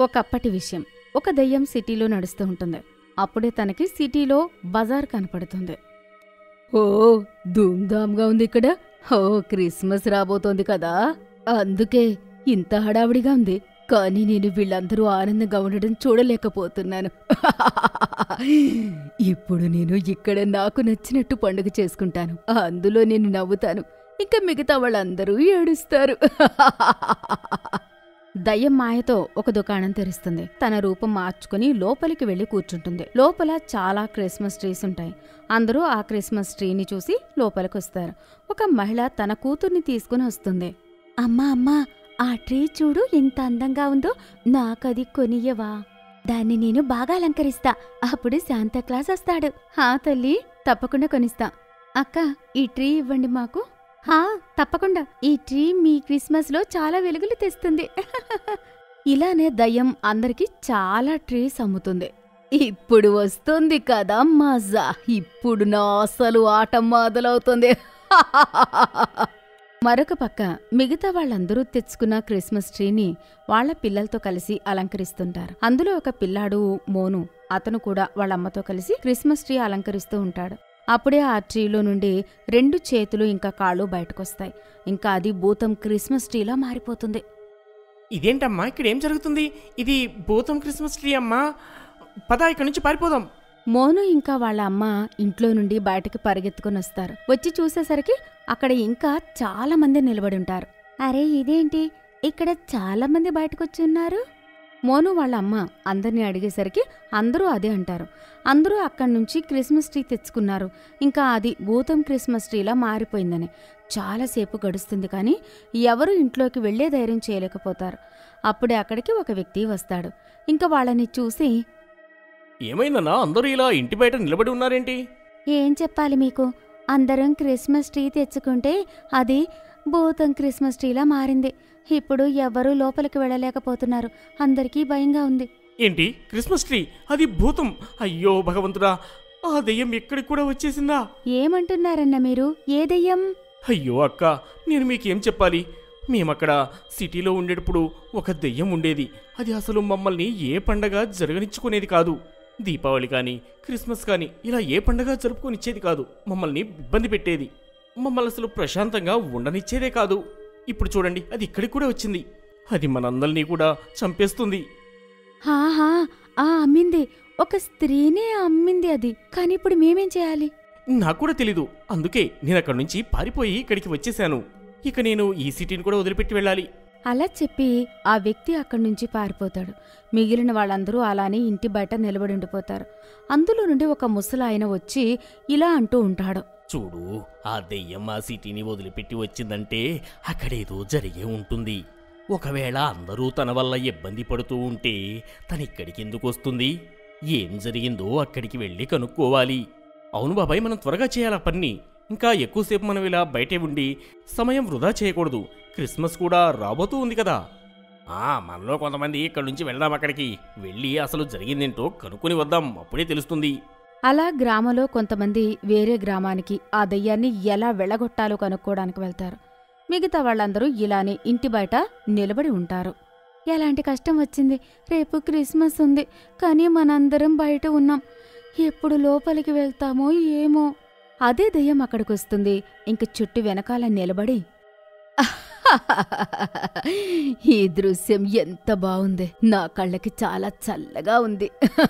ఒకప్పటి విషయం ఒక దెయ్యం సిటీలో నడుస్తూ ఉంటుంది అప్పుడే తనకి సిటీలో బజార్ కనపడుతుంది ఓ ధూమ్ధామ్గా ఉంది ఇక్కడ ఓ క్రిస్మస్ రాబోతోంది కదా అందుకే ఇంత హడావిడిగా ఉంది కానీ నేను వీళ్ళందరూ ఆనందంగా ఉండడం చూడలేకపోతున్నాను ఇప్పుడు నేను ఇక్కడ నాకు నచ్చినట్టు పండుగ చేసుకుంటాను అందులో నేను నవ్వుతాను ఇంకా మిగతా వాళ్ళందరూ ఏడుస్తారు దయ్యం మాయతో ఒక దుకాణం తెరుస్తుంది తన రూపం మార్చుకుని లోపలికి వెళ్లి కూర్చుంటుంది లోపల చాలా క్రిస్మస్ ట్రీస్ ఉంటాయి అందరూ ఆ క్రిస్మస్ ట్రీని చూసి లోపలికి వస్తారు ఒక మహిళ తన కూతుర్ని తీసుకుని వస్తుంది అమ్మా అమ్మా ఆ ట్రీ చూడు ఎంత అందంగా ఉందో నాకది కొనియవా దాన్ని నేను బాగా అలంకరిస్తా అప్పుడు శాంతాక్లాస్ వస్తాడు హా తల్లి తప్పకుండా కొనిస్తా అక్క ఈ ట్రీ ఇవ్వండి మాకు హా తప్పకుండా ఈ ట్రీ మీ క్రిస్మస్ లో చాలా వెలుగులు తెస్తుంది ఇలానే దయ్యం అందరికి చాలా ట్రీస్ అమ్ముతుంది ఇప్పుడు వస్తుంది కదా మజా ఇప్పుడు నా అసలు ఆట మొదలవుతుంది మరొక పక్క మిగతా వాళ్ళందరూ తెచ్చుకున్న క్రిస్మస్ ట్రీని వాళ్ళ పిల్లలతో కలిసి అలంకరిస్తుంటారు అందులో ఒక పిల్లాడు మోను అతను కూడా వాళ్ళ అమ్మతో కలిసి క్రిస్మస్ ట్రీ అలంకరిస్తూ ఉంటాడు అప్పుడే ఆ ట్రీలో నుండి రెండు చేతులు ఇంకా కాళ్ళు బయటకొస్తాయి ఇంకా అది భూతం క్రిస్మస్ ట్రీలా మారిపోతుంది ఇదేంటమ్మా ఇక్కడ ఏం జరుగుతుంది ఇది భూతం క్రిస్మస్ ట్రీ అమ్మా పద ఇక్కడి నుంచి పారిపోదాం మోను ఇంకా వాళ్ళ అమ్మ ఇంట్లో నుండి బయటకి పరిగెత్తుకుని వస్తారు వచ్చి చూసేసరికి అక్కడ ఇంకా చాలా మంది నిలబడి ఉంటారు అరే ఇదేంటి ఇక్కడ చాలా మంది బయటకొచ్చి ఉన్నారు మోను వాళ్ళ అమ్మ అందరినీ అడిగేసరికి అందరూ అదే అంటారు అందరూ అక్కడి నుంచి క్రిస్మస్ ట్రీ తెచ్చుకున్నారు ఇంకా అది భూతం క్రిస్మస్ ట్రీలా మారిపోయిందని చాలాసేపు గడుస్తుంది కానీ ఎవరు ఇంట్లోకి వెళ్లే ధైర్యం చేయలేకపోతారు అప్పుడే అక్కడికి ఒక వ్యక్తి వస్తాడు ఇంకా వాళ్ళని చూసి ఏమైందన్నా అందరూ ఇలా ఇంటి బయట నిలబడి ఉన్నారేంటి ఏం చెప్పాలి మీకు అందరం క్రిస్మస్ ట్రీ తెచ్చుకుంటే అది భూతం క్రిస్మస్ ట్రీలా మారింది ఇప్పుడు ఎవరూ లోపలికి వెళ్ళలేకపోతున్నారు అందరికీ భయంగా ఉంది ఏంటి క్రిస్మస్ ట్రీ అది భూతం అయ్యో భగవంతుడా ఆ దెయ్యం ఎక్కడికి కూడా వచ్చేసిందా ఏమంటున్నారన్న మీరు ఏ దెయ్యం అయ్యో అక్క నేను మీకేం చెప్పాలి మేమక్కడ సిటీలో ఉండేటప్పుడు ఒక దెయ్యం ఉండేది అది అసలు మమ్మల్ని ఏ పండగ జరగనిచ్చుకునేది కాదు దీపావళి కానీ క్రిస్మస్ కానీ ఇలా ఏ పండగ జరుపుకొనిచ్చేది కాదు మమ్మల్ని ఇబ్బంది పెట్టేది మమ్మల్ని అసలు ప్రశాంతంగా ఉండనిచ్చేదే కాదు ఇప్పుడు చూడండి అది ఇక్కడికి కూడా వచ్చింది అది మనందరినీ కూడా చంపేస్తుంది హాహా ఆ అమ్మింది ఒక స్త్రీనే అమ్మింది అది కానీ ఇప్పుడు మేమేం చేయాలి నాకు కూడా తెలీదు అందుకే నేను అక్కడి నుంచి పారిపోయి ఇక్కడికి వచ్చేసాను ఇక నేను ఈ సిటీని కూడా వదిలిపెట్టి వెళ్ళాలి అలా చెప్పి ఆ వ్యక్తి అక్కడి నుంచి పారిపోతాడు మిగిలిన వాళ్ళందరూ అలానే ఇంటి బయట నిలబడి ఉండిపోతారు అందులో నుండి ఒక ముసలాయన వచ్చి ఇలా అంటూ ఉంటాడు చూడు ఆ దెయ్యం ఆ సిటీని వదిలిపెట్టి వచ్చిందంటే అక్కడేదో జరిగే ఉంటుంది ఒకవేళ అందరూ తన వల్ల ఇబ్బంది పడుతూ ఉంటే తను ఇక్కడికి ఎందుకు వస్తుంది ఏం జరిగిందో అక్కడికి వెళ్ళి కనుక్కోవాలి అవును బాబాయ్ మనం త్వరగా చేయాలి ఆ పని ఇంకా ఎక్కువసేపు మనం ఇలా బయటే ఉండి సమయం వృధా చేయకూడదు క్రిస్మస్ కూడా రాబోతూ ఉంది కదా ఆ మనలో కొంతమంది ఇక్కడి నుంచి వెళ్దాం అక్కడికి వెళ్ళి అసలు జరిగిందేంటో కనుక్కొని వద్దాం అప్పుడే తెలుస్తుంది అలా గ్రామంలో కొంతమంది వేరే గ్రామానికి ఆ దయ్యాన్ని ఎలా వెళ్ళగొట్టాలో కనుక్కోవడానికి వెళ్తారు మిగతా వాళ్ళందరూ ఇలానే ఇంటి బయట నిలబడి ఉంటారు ఎలాంటి కష్టం వచ్చింది రేపు క్రిస్మస్ ఉంది కానీ మనందరం బయట ఉన్నాం ఎప్పుడు లోపలికి వెళ్తామో ఏమో అదే దయ్యం అక్కడికొస్తుంది ఇంక చుట్టూ వెనకాల నిలబడి ఈ దృశ్యం ఎంత బాగుంది నా కళ్ళకి చాలా చల్లగా ఉంది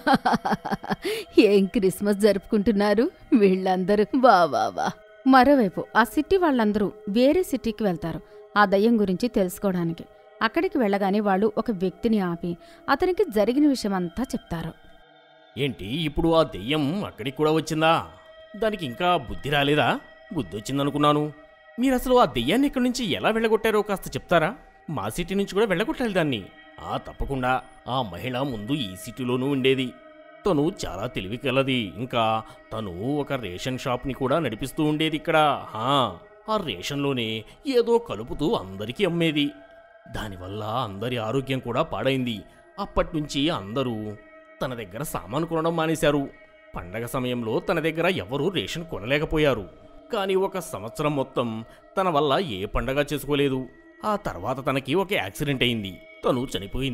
ఏం క్రిస్మస్ జరుపుకుంటున్నారు వీళ్ళందరూ వా వా వా మరోవైపు ఆ సిటీ వాళ్ళందరూ వేరే సిటీకి వెళ్తారు ఆ దయ్యం గురించి తెలుసుకోవడానికి అక్కడికి వెళ్ళగానే వాళ్ళు ఒక వ్యక్తిని ఆపి అతనికి జరిగిన విషయమంతా చెప్తారు ఏంటి ఇప్పుడు ఆ దెయ్యం అక్కడికి కూడా వచ్చిందా దానికి ఇంకా బుద్ధి రాలేదా బుద్ధి వచ్చిందనుకున్నాను మీరు అసలు ఆ దెయ్యాన్ని ఇక్కడి నుంచి ఎలా వెళ్ళగొట్టారో కాస్త చెప్తారా మా సిటీ నుంచి కూడా వెళ్ళగొట్టాలి దాన్ని ఆ తప్పకుండా ఆ మహిళ ముందు ఈ సిటీలోనూ ఉండేది తను చాలా తెలివి కలది ఇంకా తను ఒక రేషన్ షాప్ని కూడా నడిపిస్తూ ఉండేది ఇక్కడ హా, ఆ రేషన్లోనే ఏదో కలుపుతూ అందరికీ అమ్మేది దానివల్ల అందరి ఆరోగ్యం కూడా పాడైంది అప్పట్నుంచి అందరూ తన దగ్గర సామాను కొనడం మానేశారు పండగ సమయంలో తన దగ్గర ఎవరూ రేషన్ కొనలేకపోయారు కానీ ఒక సంవత్సరం మొత్తం తన వల్ల ఏ పండగ చేసుకోలేదు ఆ తర్వాత తనకి ఒక యాక్సిడెంట్ అయింది తను చనిపోయింది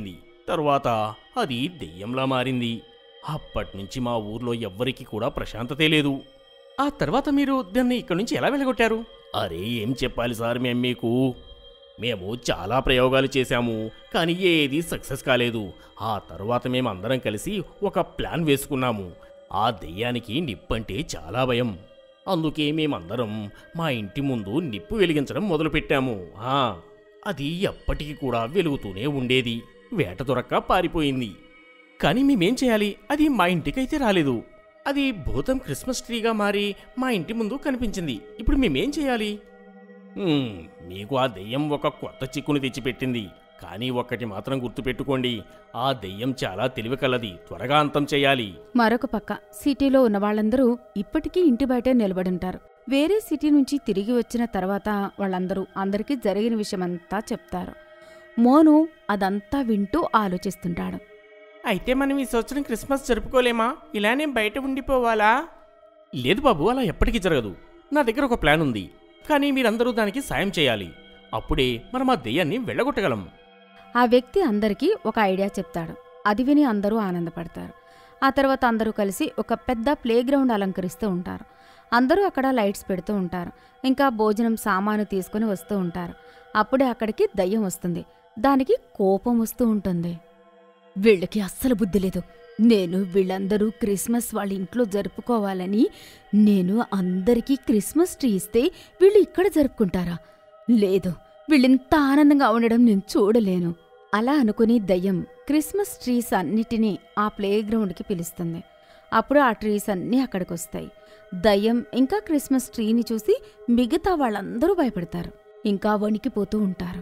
తర్వాత అది దెయ్యంలా మారింది అప్పటినుంచి మా ఊర్లో ఎవ్వరికీ కూడా ప్రశాంతతే లేదు ఆ తర్వాత మీరు దాన్ని ఇక్కడి నుంచి ఎలా వెళ్ళగొట్టారు అరే ఏం చెప్పాలి సార్ మేము మీకు మేము చాలా ప్రయోగాలు చేశాము కానీ ఏది సక్సెస్ కాలేదు ఆ తర్వాత మేము అందరం కలిసి ఒక ప్లాన్ వేసుకున్నాము ఆ దెయ్యానికి నిప్పంటే చాలా భయం అందుకే మేమందరం మా ఇంటి ముందు నిప్పు వెలిగించడం మొదలుపెట్టాము ఆ, అది ఎప్పటికీ కూడా వెలుగుతూనే ఉండేది వేట దొరక్క పారిపోయింది కానీ మేమేం చేయాలి అది మా ఇంటికైతే రాలేదు అది భూతం క్రిస్మస్ ట్రీగా మారి మా ఇంటి ముందు కనిపించింది ఇప్పుడు మేమేం చేయాలి హ్మ్, మీకు ఆ దెయ్యం ఒక కొత్త చిక్కుని తెచ్చిపెట్టింది కానీ ఒక్కటి మాత్రం గుర్తుపెట్టుకోండి ఆ దెయ్యం చాలా తెలివి కలది త్వరగా అంతం చేయాలి మరొక పక్క సిటీలో ఉన్న వాళ్ళందరూ ఇప్పటికీ ఇంటి బయటే నిలబడుంటారు వేరే సిటీ నుంచి తిరిగి వచ్చిన తర్వాత వాళ్ళందరూ అందరికీ జరిగిన విషయమంతా చెప్తారు మోను అదంతా వింటూ ఆలోచిస్తుంటాడు అయితే మనం ఈ సంవత్సరం క్రిస్మస్ జరుపుకోలేమా ఇలానే బయట ఉండిపోవాలా లేదు బాబు అలా ఎప్పటికీ జరగదు నా దగ్గర ఒక ప్లాన్ ఉంది కానీ మీరందరూ దానికి సాయం చేయాలి అప్పుడే మనం ఆ దెయ్యాన్ని వెళ్ళగొట్టగలం ఆ వ్యక్తి అందరికీ ఒక ఐడియా చెప్తాడు అది విని అందరూ ఆనందపడతారు ఆ తర్వాత అందరూ కలిసి ఒక పెద్ద ప్లే గ్రౌండ్ అలంకరిస్తూ ఉంటారు అందరూ అక్కడ లైట్స్ పెడుతూ ఉంటారు ఇంకా భోజనం సామాను తీసుకుని వస్తూ ఉంటారు అప్పుడే అక్కడికి దయ్యం వస్తుంది దానికి కోపం వస్తూ ఉంటుంది వీళ్ళకి అస్సలు బుద్ధి లేదు నేను వీళ్ళందరూ క్రిస్మస్ వాళ్ళ ఇంట్లో జరుపుకోవాలని నేను అందరికీ క్రిస్మస్ ట్రీ ఇస్తే వీళ్ళు ఇక్కడ జరుపుకుంటారా లేదు వీళ్ళింత ఆనందంగా ఉండడం నేను చూడలేను అలా అనుకుని దయ్యం క్రిస్మస్ ట్రీస్ అన్నిటినీ ఆ ప్లే గ్రౌండ్కి పిలుస్తుంది అప్పుడు ఆ ట్రీస్ అన్నీ అక్కడికి వస్తాయి దయ్యం ఇంకా క్రిస్మస్ ట్రీని చూసి మిగతా వాళ్ళందరూ భయపడతారు ఇంకా వణికిపోతూ ఉంటారు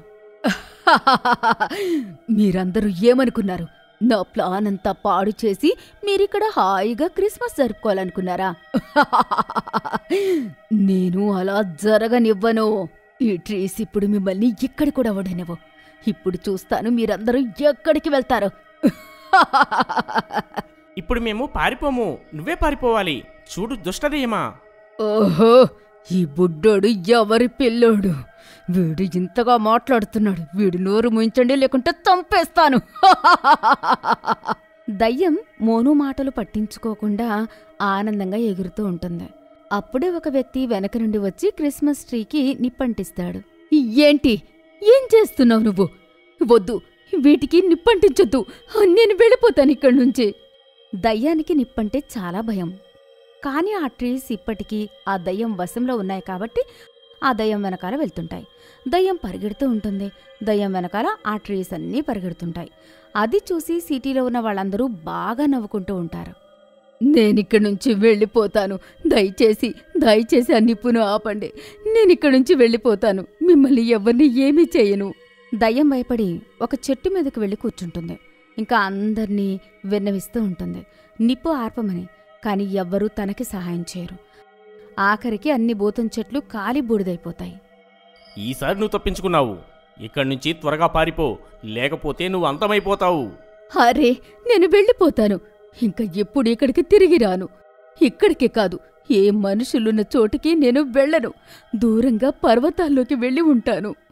మీరందరూ ఏమనుకున్నారు నా ప్లాన్ అంతా పాడు చేసి మీరిక్కడ హాయిగా క్రిస్మస్ జరుపుకోవాలనుకున్నారా నేను అలా జరగనివ్వను ఈ ట్రీస్ ఇప్పుడు మిమ్మల్ని ఇక్కడ కూడా వడనివ్వు ఇప్పుడు చూస్తాను మీరందరూ ఎక్కడికి వెళ్తారు ఇప్పుడు మేము పారిపోము నువ్వే పారిపోవాలి చూడు దుష్టదయ్యమా ఓహో ఈ బుడ్డోడు ఎవరి పిల్లోడు వీడు ఇంతగా మాట్లాడుతున్నాడు వీడు నోరు ముంచండి లేకుంటే చంపేస్తాను దయ్యం మోను మాటలు పట్టించుకోకుండా ఆనందంగా ఎగురుతూ ఉంటుంది అప్పుడే ఒక వ్యక్తి వెనక నుండి వచ్చి క్రిస్మస్ ట్రీకి నిప్పంటిస్తాడు ఏంటి ఏం చేస్తున్నావు నువ్వు వద్దు వీటికి నిప్పంటించొద్దు నేను వెళ్ళిపోతాను ఇక్కడి నుంచి దయ్యానికి నిప్పంటే చాలా భయం కానీ ఆ ట్రీస్ ఇప్పటికీ ఆ దయ్యం వశంలో ఉన్నాయి కాబట్టి ఆ దయ్యం వెనకాల వెళ్తుంటాయి దయ్యం పరిగెడుతూ ఉంటుంది దయ్యం వెనకాల ఆ ట్రీస్ అన్నీ పరిగెడుతుంటాయి అది చూసి సిటీలో ఉన్న వాళ్ళందరూ బాగా నవ్వుకుంటూ ఉంటారు నేనిక్కడి నుంచి వెళ్ళిపోతాను దయచేసి దయచేసి ఆ నిప్పును ఆపండి నేనిక్కడి నుంచి వెళ్ళిపోతాను మిమ్మల్ని ఎవరిని ఏమీ చేయను దయ్యం భయపడి ఒక చెట్టు మీదకి వెళ్ళి కూర్చుంటుంది ఇంకా అందర్నీ విన్నవిస్తూ ఉంటుంది నిప్పు ఆర్పమని కాని ఎవ్వరూ తనకి సహాయం చేయరు ఆఖరికి అన్ని భూతం చెట్లు కాలి బూడిదైపోతాయి ఈసారి నువ్వు తప్పించుకున్నావు ఇక్కడి నుంచి త్వరగా పారిపో లేకపోతే నువ్వు అంతమైపోతావు అరే నేను వెళ్ళిపోతాను ఇంకా ఎప్పుడు ఇక్కడికి తిరిగి రాను ఇక్కడికే కాదు ఏ మనుషులున్న చోటికి నేను వెళ్ళను దూరంగా పర్వతాల్లోకి వెళ్ళి ఉంటాను